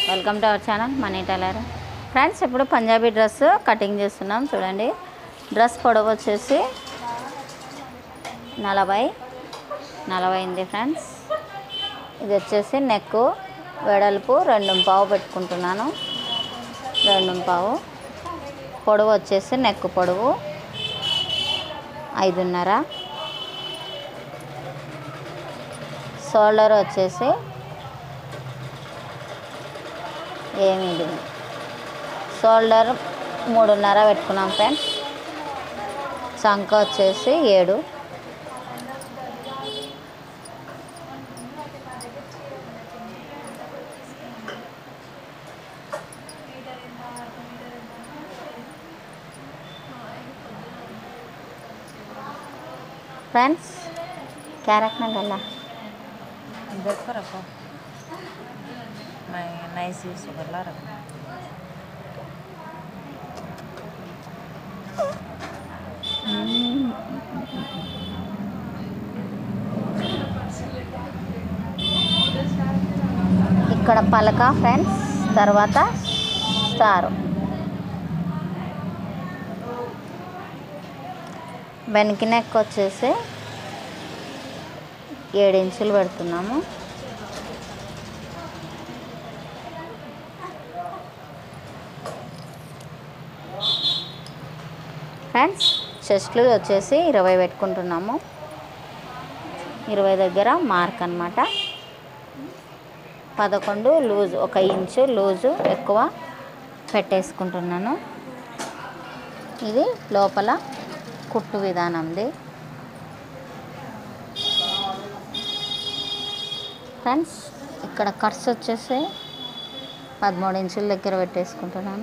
welcome to our channel Mani tailor friends ఇప్పుడు Punjabi dress cutting చేస్తున్నాం చూడండి డ్రెస్ పొడవు వచ్చేసి నలభై నలభై ఉంది ఫ్రెండ్స్ ఇది వచ్చేసి నెక్ వెడల్పు రెండు పావు పెట్టుకుంటున్నాను రెండు పావు పొడవు వచ్చేసి నెక్ పొడవు ఐదున్నర షోల్డర్ వచ్చేసి ఏమి ఇది షోల్డర్ మూడున్నర పెట్టుకున్నాం ఫ్రెండ్స్ చంక వచ్చేసి ఏడు फ्रेंड्स क्या रखना गला देखो रखो मैं नई सी सुगला रखो ఇక్కడ పలక ఫ్రెండ్స్ తర్వాత స్టార్ వెనక నెక్ వచ్చేసి ఏడు ఇంచులు పెడుతున్నాము ఫ్రెండ్స్ చెస్ట్లు వచ్చేసి ఇరవై పెట్టుకుంటున్నాము ఇరవై దగ్గర మార్క్ అన్నమాట పదకొండు లూజ్ ఒక ఇంచు లూజు ఎక్కువ పెట్టేసుకుంటున్నాను ఇది లోపల కుట్టు విధానంది ఫ్రెండ్స్ ఇక్కడ ఖర్చు వచ్చేసి పదమూడు ఇంచుల దగ్గర పెట్టేసుకుంటున్నాను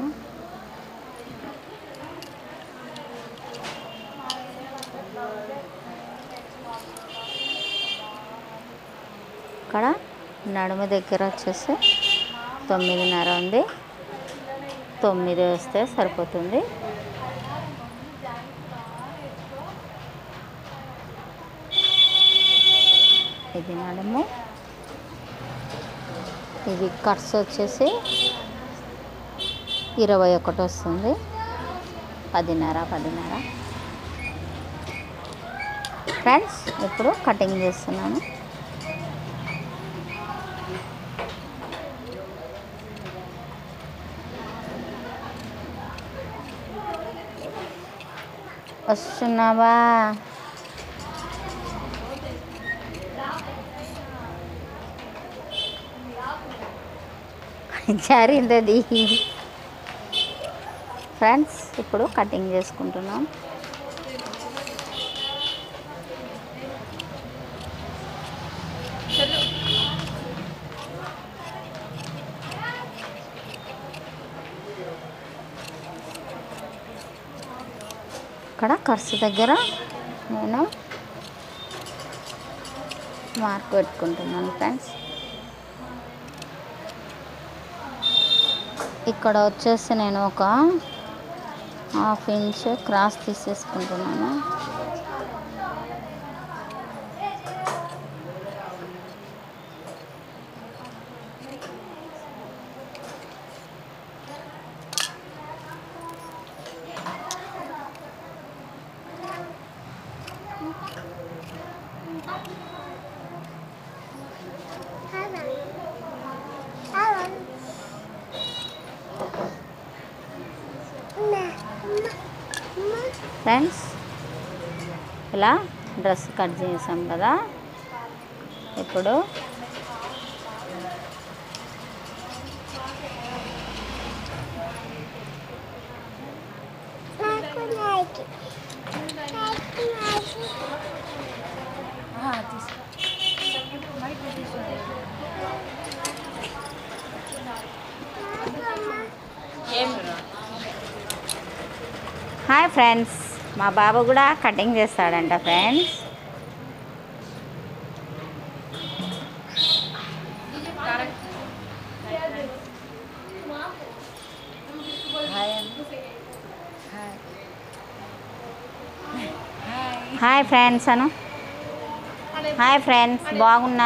ఇక్కడ నడుము దగ్గర వచ్చేసి తొమ్మిదిన్నర ఉంది తొమ్మిది వస్తే సరిపోతుంది ఇది నడుము ఇది కట్స్ వచ్చేసి ఇరవై ఒకటి వస్తుంది పదిన్నర పదిన్నర ఫ్రెండ్స్ ఇప్పుడు కటింగ్ చేస్తున్నాను వస్తున్నావా జారిందది ఫ్రెండ్స్ ఇప్పుడు కటింగ్ చేసుకుంటున్నాం ఇక్కడ ఖర్చు దగ్గర నేను మార్క్ పెట్టుకుంటున్నాను ఫ్రెండ్స్ ఇక్కడ వచ్చేసి నేను ఒక హాఫ్ ఇంచ్ క్రాస్ తీసేసుకుంటున్నాను ఫ్రెండ్స్ ఇలా డ్రెస్ కట్ చేసాం కదా ఇప్పుడు హాయ్ ఫ్రెండ్స్ మా బాబు కూడా కటింగ్ చేస్తాడంట friends hi friends Anu hi friends బాగున్నా